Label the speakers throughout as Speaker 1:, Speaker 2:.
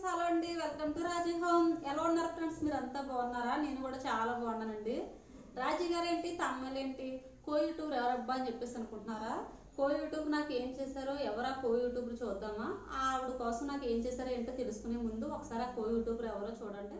Speaker 1: friends hello అండి welcome to Raji home ఎలా ఉన్నారు ఫ్రెండ్స్ మీరు అంతా బాగున్నారా నేను కూడా చాలా బాగున్నానండి రాజీ గారు ఏంటి తమ్మలు ఏంటి కో యూట్యూబ్ ఎవరబ్బా అని చెప్పేసి అనుకుంటున్నారా కో యూట్యూబ్ నాకు ఏం చేశారో ఎవరా కో యూట్యూబ్ చూద్దామా ఆవిడ కోసం నాకు ఏం చేశారో ఏంటో తెలుసుకునే ముందు ఒకసారి ఆ కో యూట్యూబర్ ఎవరో చూడండి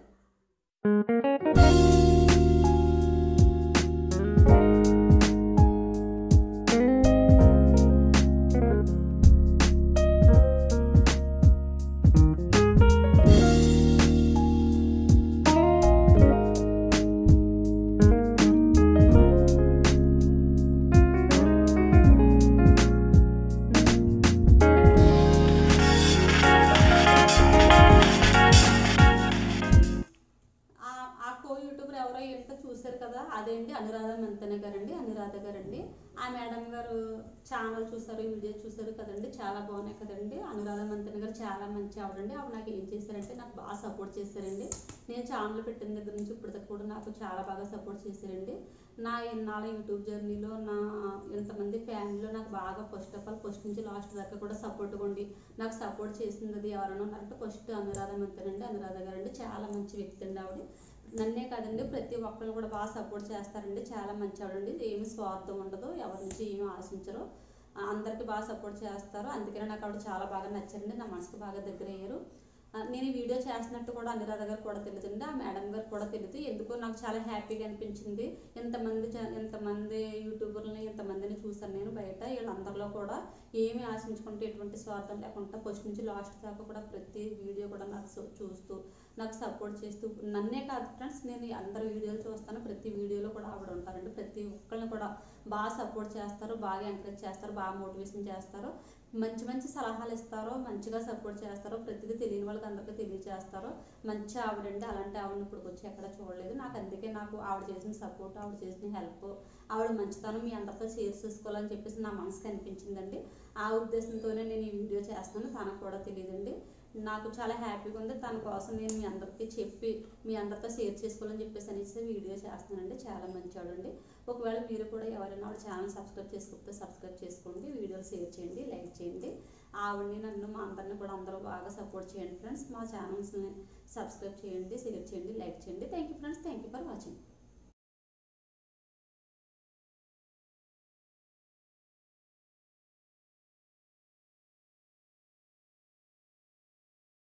Speaker 1: ఆ ఆ కో యూట్యూబర్ ఎవరో ఏంటో చూశారు కదా అదేంటి అనురాధ మంతన గారండి అనురాధ గారండి ఆ మేడం గారు ఛానల్ చూసారు వీడియో చూసారు కదండి చాలా బాగున్నాయి కదండి అనురాధ మంతన గారు చాలా మంచి ఆవిడండి ఆవిడ నాకు ఏం చేశారంటే నాకు బాగా సపోర్ట్ చేశారండి నేను ఛానల్ పెట్టిన దగ్గర నుంచి ఇప్పటిదాకా కూడా నాకు చాలా బాగా సపోర్ట్ చేశారండి నా ఇన్నాళ్ళ యూట్యూబ్ జర్నీలో నా ఎంతమంది ఫ్యామిలీలో నాకు బాగా ఫస్ట్ ఆఫ్ ఆల్ ఫస్ట్ నుంచి లాస్ట్ దాకా కూడా సపోర్ట్గా ఉండి నాకు సపోర్ట్ చేసింది అది ఎవరైనా ఉన్నారంటే ఫస్ట్ అనురాధ మంతనండి అనురాధ గారండి చాలా మంచి వ్యక్తి అండి ఆవిడ నన్నే కాదండి ప్రతి ఒక్కరు కూడా బాగా సపోర్ట్ చేస్తారండి చాలా మంచి ఆవిడండి ఏమి స్వార్థం ఉండదు ఎవరి నుంచి ఏమి ఆశించరు ఆ, అందరికీ బాగా సపోర్ట్ చేస్తారు అందుకనే నాకు ఆవిడ చాలా బాగా నచ్చారండి నా మనసుకు బాగా దగ్గర అయ్యారు ఆ, నేను ఈ వీడియో చేస్తున్నట్టు కూడా అనురాధ గారు కూడా తెలియదండి ఆ మేడం గారు కూడా తెలియదు ఎందుకో నాకు చాలా హ్యాపీగా అనిపించింది ఎంతమంది జ- ఎంతమంది యూట్యూబర్లని ఎంతమందిని చూసాను నేను బయట వీళ్ళందరిలో కూడా ఏమీ ఆశించుకుంటూ ఎటువంటి స్వార్థం లేకుండా ఫస్ట్ నుంచి లాస్ట్ దాకా కూడా ప్రతి వీడియో కూడా నాకు చూ- చూస్తూ నాకు సపోర్ట్ చేస్తూ నన్నే కాదు ఫ్రెండ్స్ నేను అందరి వీడియోలు చూస్తాను ప్రతి వీడియోలో కూడా ఆవిడ ఉంటారండి ప్రతి ఒక్కరిని కూడా బాగా సపోర్ట్ చేస్తారు బాగా ఎంకరేజ్ చేస్తారు బాగా మోటివేషన్ చేస్తారు మంచి మంచి సలహాలు ఇస్తారు మంచిగా సపోర్ట్ చేస్తారు ప్రతిదీ తెలియని వాళ్ళకి అందరికీ తెలియజేస్తారు మంచి ఆవిడండి అలాంటి ఆవిడని ఇప్పుడు వచ్చి ఎక్కడ చూడలేదు నాకు అందుకే నాకు ఆవిడ చేసిన సపోర్ట్ ఆవిడ చేసిన హెల్ప్ ఆవిడ మంచితనం మీ అందరితో షేర్ చేసుకోవాలని చెప్పేసి నా మనసుకు అనిపించిందండి ఆ ఉద్దేశంతోనే నేను ఈ వీడియో చేస్తున్నాను తనకు కూడా తెలియదండి నాకు చాలా హ్యాపీగా ఉంది తన కోసం నేను మీ అందరికీ చెప్పి మీ అందరితో షేర్ చేసుకోవాలని చెప్పేసి అనేసి వీడియో చేస్తున్నానండి చాలా మంచివాడండి ఒకవేళ మీరు కూడా ఎవరైనా ఆవిడ ఛానల్ సబ్స్క్రైబ్ చేసుకోకపోతే సబ్స్క్రైబ్ చేసుకోండి వీడియోలు షేర్ చేయండి లైక్ చేయండి ఆవిడని నన్ను మా అందరిని కూడా అందరూ బాగా సపోర్ట్ చేయండి ఫ్రెండ్స్ మా ఛానల్స్ని సబ్స్క్రైబ్ చేయండి షేర్ చేయండి లైక్ చేయండి thank you friends thank you for watching